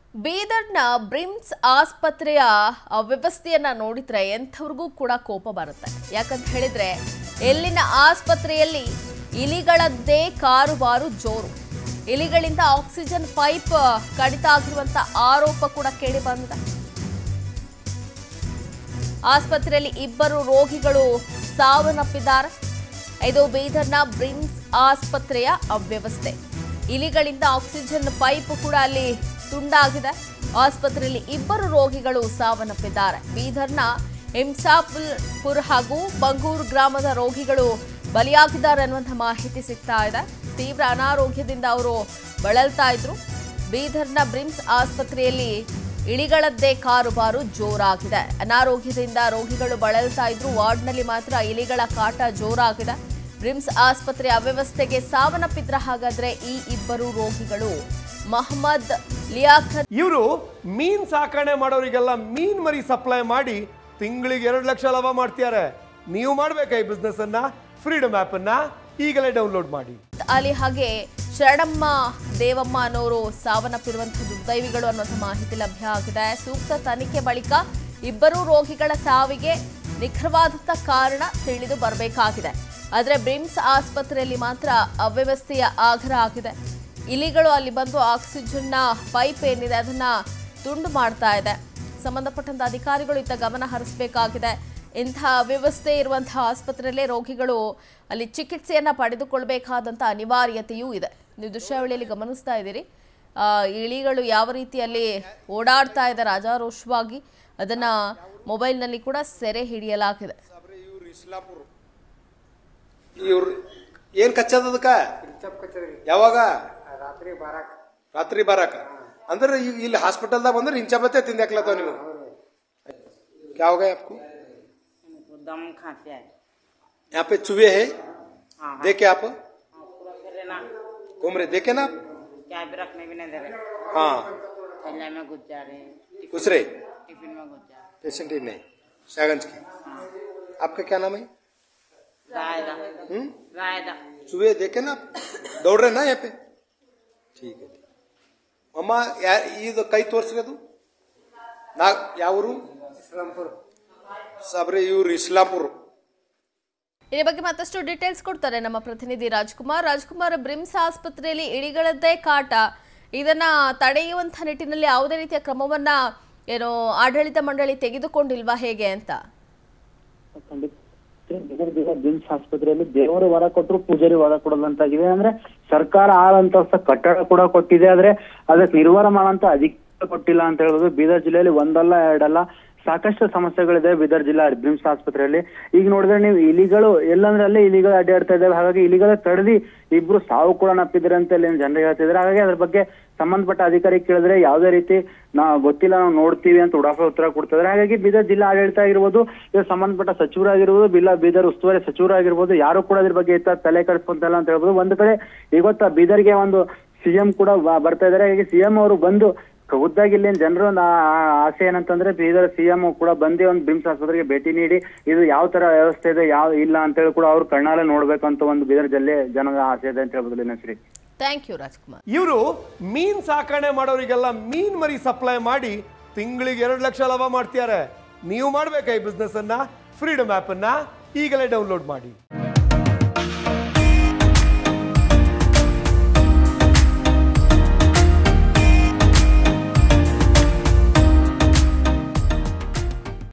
ಬೀದರ್ನ BRIMS ಆಸ್ಪತ್ರೆಯ ಆ, ವ್ಯವಸ್ಥೆಯನ್ನ ನೋಡಿದ್ರೆ ಎಂಥವ್ರಿಗೂ ಕೂಡ ಕೋಪ ಬರುತ್ತೆ ಯಾಕಂತ ಹೇಳಿದ್ರೆ ಎಲ್ಲಿನ ಆಸ್ಪತ್ರೆಯಲ್ಲಿ ಇಲಿಗಳದ್ದೇ ಕಾರುಬಾರು ಜೋರು ಇಲಿಗಳಿಂದ ಆಕ್ಸಿಜನ್ ಪೈಪ್ ಕಡಿತ ಆಗಿರುವಂತ ಆರೋಪ ಕೂಡ ಕೇಳಿ ಬಂದಿದೆ ಆಸ್ಪತ್ರೆಯಲ್ಲಿ ಇಬ್ಬರು ರೋಗಿಗಳು ಸಾವನ್ನಪ್ಪಿದ್ದಾರೆ ಇದು ಬೀದರ್ನ ಬ್ರಿಮ್ಸ್ ಆಸ್ಪತ್ರೆಯ ಅವ್ಯವಸ್ಥೆ ಇಲಿಗಳಿಂದ ಆಕ್ಸಿಜನ್ ಪೈಪ್ ಕೂಡ ಅಲ್ಲಿ ತುಂಡಾಗಿದೆ ಆಸ್ಪತ್ರೆಯಲ್ಲಿ ಇಬ್ಬರು ರೋಗಿಗಳು ಸಾವನ್ನಪ್ಪಿದ್ದಾರೆ ಬೀದರ್ನ ಹಿಂಸಾಪುರ್ ಹಾಗೂ ಬಂಗೂರು ಗ್ರಾಮದ ರೋಗಿಗಳು ಬಲಿಯಾಗಿದ್ದಾರೆ ಅನ್ನುವಂಥ ಮಾಹಿತಿ ಸಿಗ್ತಾ ಇದೆ ತೀವ್ರ ಅನಾರೋಗ್ಯದಿಂದ ಅವರು ಬಳಲ್ತಾ ಇದ್ರು ಬೀದರ್ನ ಬ್ರಿಮ್ಸ್ ಆಸ್ಪತ್ರೆಯಲ್ಲಿ ಇಲಿಗಳದ್ದೇ ಕಾರುಬಾರು ಜೋರಾಗಿದೆ ಅನಾರೋಗ್ಯದಿಂದ ರೋಗಿಗಳು ಬಳಲ್ತಾ ಇದ್ರು ವಾರ್ಡ್ನಲ್ಲಿ ಮಾತ್ರ ಇಲಿಗಳ ಕಾಟ ಜೋರಾಗಿದೆ ಬ್ರಿಮ್ಸ್ ಆಸ್ಪತ್ರೆ ಅವ್ಯವಸ್ಥೆಗೆ ಸಾವನ್ನಪ್ಪಿದ್ರ ಹಾಗಾದ್ರೆ ಈ ಇಬ್ಬರು ರೋಗಿಗಳು ಮಹಮ್ಮದ್ ಲಿಯಾಖತ್ ಇವರು ಮೀನ್ ಸಾಕಣೆ ಮಾಡೋರಿಗೆಲ್ಲ ಮೀನ್ ಮರಿ ಸಪ್ಲೈ ಮಾಡಿ ತಿಂಗಳಿಗೆ ಎರಡು ಲಕ್ಷ ಲಾಭ ಮಾಡ್ತಿದ್ದಾರೆ ನೀವು ಮಾಡ್ಬೇಕಾ ಈ ಬಿಸ್ನೆಸ್ ಅನ್ನ ಫ್ರೀಡಮ್ ಆಪ್ ಅನ್ನ ಈಗಲೇ ಡೌನ್ಲೋಡ್ ಮಾಡಿ ಅಲಿ ಹಾಗೆ ಶರಣಮ್ಮ ದೇವಮ್ಮ ಅನ್ನೋರು ಸಾವನ್ನಪ್ಪಿರುವಂತಹ ದುರ್ದೈವಿಗಳು ಅನ್ನೋಂಥ ಮಾಹಿತಿ ಲಭ್ಯ ಆಗಿದೆ ಸೂಕ್ತ ತನಿಖೆ ಬಳಿಕ ಇಬ್ಬರೂ ರೋಗಿಗಳ ಸಾವಿಗೆ ನಿಖರವಾದಂಥ ಕಾರಣ ತಿಳಿದು ಬರಬೇಕಾಗಿದೆ ಆದರೆ ಬ್ರಿಮ್ಸ್ ಆಸ್ಪತ್ರೆಯಲ್ಲಿ ಮಾತ್ರ ಅವ್ಯವಸ್ಥೆಯ ಆಗ್ರಹ ಆಗಿದೆ ಇಲಿಗಳು ಅಲ್ಲಿ ಬಂದು ಆಕ್ಸಿಜನ್ನ ಪೈಪ್ ಏನಿದೆ ಅದನ್ನ ತುಂಡು ಮಾಡ್ತಾ ಇದೆ ಸಂಬಂಧಪಟ್ಟಂತ ಅಧಿಕಾರಿಗಳು ಇತ್ತ ಗಮನ ಹರಿಸಬೇಕಾಗಿದೆ ಇಂಥ ವ್ಯವಸ್ಥೆ ಇರುವಂತಹ ಆಸ್ಪತ್ರೆಯಲ್ಲೇ ರೋಗಿಗಳು ಅಲ್ಲಿ ಚಿಕಿತ್ಸೆಯನ್ನ ಪಡೆದುಕೊಳ್ಬೇಕಾದಂಥ ಅನಿವಾರ್ಯತೆಯೂ ಇದೆ ನೀವು ದೃಶ್ಯಾವಳಿಯಲ್ಲಿ ಗಮನಿಸ್ತಾ ಇದ್ದೀರಿ ಆ, ಇಲಿಗಳು ಯಾವ ರೀತಿಯಲ್ಲಿ ಓಡಾಡ್ತಾ ಇದೆ ರಾಜಾರೋಷವಾಗಿ ಅದನ್ನ ಮೊಬೈಲ್ನಲ್ಲಿ ಕೂಡ ಸೆರೆ ಹಿಡಿಯಲಾಗಿದೆ ಇವ್ರು ಇಸ್ಲಾಪುರ್ ಇವ್ರು ಏನ್ ಕಚ್ಚದ ಅದಕ್ಕ ಯಾವಾಗ ರಾತ್ರಿ ಬಾರಾಕ್ ರಾತ್ರಿ ಬರಾಕ ಅಂದ್ರೆ ಈಗ ಇಲ್ಲಿ ಹಾಸ್ಪಿಟಲ್ದಾಗ ಬಂದ್ರೆ ಇಂಚಬತ್ತೆ ತಿಂದಾಕ್ಲತ್ತಾವ ನೀವು ಯಾವಾಗ आपको इनको दम खाते हैं यहाँ पे चूहे है हाँ हाँ देखे आप हाँ, पूरा कर रहे ना घूम रहे देखे ना आप क्या भी रखने भी नहीं दे रहे हाँ थैला में घुस जा रहे हैं टिफिन- घुस रहे टिफिन में घुस जा रहे पेशेंट ही नहीं शाहगंज की हैं। हाँ आपका क्या नाम है रायदा हम्म रायदा चूहे देखे ना आप दौड़ रहे ना यहाँ पे ठीक है ಅಮ್ಮ ಯಾ ಇದು ಕೈ ತೋರಿಸ್ರದು ನಾ ಯಾವರು इस्लामपुर ಸಾಬ್ರೆ ಇವ್ರು ಇಸ್ಲಾಪುರ್ ಇದ್ರ ಬಗ್ಗೆ ಮತ್ತಷ್ಟು ಡೀಟೇಲ್ಸ್ ಕೊಡ್ತಾರೆ ನಮ್ಮ ಪ್ರತಿನಿಧಿ ರಾಜ್ಕುಮಾರ್ ರಾಜ್ಕುಮಾರ್ ಬ್ರಿಮ್ಸ್ ಆಸ್ಪತ್ರೆಯಲ್ಲಿ ಇಲಿಗಳದ್ದೇ ಕಾಟ ಇದನ್ನ ತಡೆಯುವಂತ ನಿಟ್ಟಿನಲ್ಲಿ ಯಾವುದೇ ರೀತಿಯ ಕ್ರಮವನ್ನ ಏನು ಆಡಳಿತ ಮಂಡಳಿ ತೆಗೆದುಕೊಂಡಿಲ್ವಾ ಹೇಗೆ ಅಂತ ಖಂಡಿತ ಬೀದರ್ ಜಿಲ್ಲಾ ಬಿಮ್ಸ್ ಆಸ್ಪತ್ರೆಯಲ್ಲಿ ದೇವರು ವರ ಕೊಟ್ಟರು ಪೂಜಾರಿ ವರ ಕೊಡದಂತಾಗಿದೆ ಅಂದ್ರೆ ಸರ್ಕಾರ ಆಳಂತ ಕಟ್ಟಡ ಕೂಡ ಕೊಟ್ಟಿದೆ ಆದ್ರೆ ಅದಕ್ಕೆ ನಿರ್ವಹಣ ಮಾಡೋಂತ ಅಧಿಕಾರ ಕೊಟ್ಟಿಲ್ಲ ಅಂತ ಹೇಳೋದು ಬೀದರ್ ಜಿಲ್ಲೆಯಲ್ಲಿ ಒಂದಲ್ಲ ಎರಡಲ್ಲ ಸಾಕಷ್ಟು ಸಮಸ್ಯೆಗಳಿದೆ ಬೀದರ್ ಜಿಲ್ಲಾ ಬ್ರಿಮ್ಸ್ ಆಸ್ಪತ್ರೆಯಲ್ಲಿ ಈಗ ನೋಡಿದ್ರೆ ನೀವು ಇಲಿಗಳು ಎಲ್ಲಂದ್ರೆ ಅಲ್ಲೇ ಇಲಿಗಳು ಅಡ್ಡಾಡ್ತಾ ಇದ್ದಾವೆ ಹಾಗಾಗಿ ಇಲಿಗಳ ತಡೆದಿ ಇಬ್ರು ಸಾವು ಕೂಡ ನಪ್ಪಿದ್ರೆ ಅಂತ ಇಲ್ಲಿ ಜನರಿಗೆ ಹೇಳ್ತಿದ್ದಾರೆ ಹಾಗಾಗಿ ಅದ್ರ ಬಗ್ಗೆ ಸಂಬಂಧಪಟ್ಟ ಅಧಿಕಾರಿ ಕೇಳಿದ್ರೆ ಯಾವುದೇ ರೀತಿ ನಾ ಗೊತ್ತಿಲ್ಲ ನಾವು ನೋಡ್ತೀವಿ ಅಂತ ಉಡಾಫೆ ಉತ್ತರ ಕೊಡ್ತಿದ್ದಾರೆ ಹಾಗಾಗಿ ಬೀದರ್ ಜಿಲ್ಲಾ ಆಡಳಿತ ಆಗಿರ್ಬೋದು ಇದು ಸಂಬಂಧಪಟ್ಟ ಸಚಿವರಾಗಿರ್ಬೋದು ಬಿಲ್ಲ ಬೀದರ್ ಉಸ್ತುವಾರಿ ಸಚಿವರಾಗಿರ್ಬೋದು ಯಾರು ಕೂಡ ಇದ್ರ ಬಗ್ಗೆ ಇತ್ತ ತಲೆ ಕೆಡಿಸ್ಕೊಂತಲ್ಲ ಅಂತ ಹೇಳ್ಬೋದು ಒಂದು ಕಡೆ ಇವತ್ತ ಬೀದರ್ಗೆ ಒಂದು ಸಿಎಂ ಕೂಡ ಬ- ಬರ್ತಾ ಇದ್ದಾರೆ ಹಾಗಾಗಿ ಸಿಎಂ ಅವರು ಬಂದು ಖುದ್ದಾಗಿ ಇಲ್ಲಿನ ಜನರು ಆಸೆ ಏನಂತಂದ್ರೆ ಬೀದರ್ ಸಿಎಂ ಕೂಡ ಬಂದು ಒಂದು ಬಿಮ್ಸ್ ಆಸ್ಪತ್ರೆಗೆ ಭೇಟಿ ನೀಡಿ ಇದು ಯಾವ ತರ ವ್ಯವಸ್ಥೆ ಇದೆ ಯಾವ ಇಲ್ಲ ಅಂತ ಹೇಳಿ ಕೂಡ ಅವ್ರು ಕಣ್ಣಾಲೆ ನೋಡ್ಬೇಕು ಅಂತ ಒಂದು ಬೀದರ್ ಜಿಲ್ಲೆ ಜನರ ಆಸೆ ಇದೆ ಅಂತ ಹೇಳ್ಬೋದು ಲಿನಶ್ರೀ ಥ್ಯಾಂಕ್ ಯು ರಾಜ್ಕುಮಾರ್ ಇವರು ಮೀನ್ ಸಾಕಣೆ ಮಾಡೋರಿಗೆಲ್ಲ ಮೀನ್ ಮರಿ ಸಪ್ಲೈ ಮಾಡಿ ತಿಂಗಳಿಗೆ ಎರಡು ಲಕ್ಷ ಲಾಭ ಮಾಡ್ತಿದ್ದಾರೆ ನೀವು ಮಾಡ್ಬೇಕಾ ಈ ಬಿಸ್ನೆಸ್ ಅನ್ನ ಫ್ರೀಡಮ್ ಆಪ್ ಅನ್ನ ಈಗಲೇ ಡೌನ್ಲೋಡ್ ಮಾಡಿ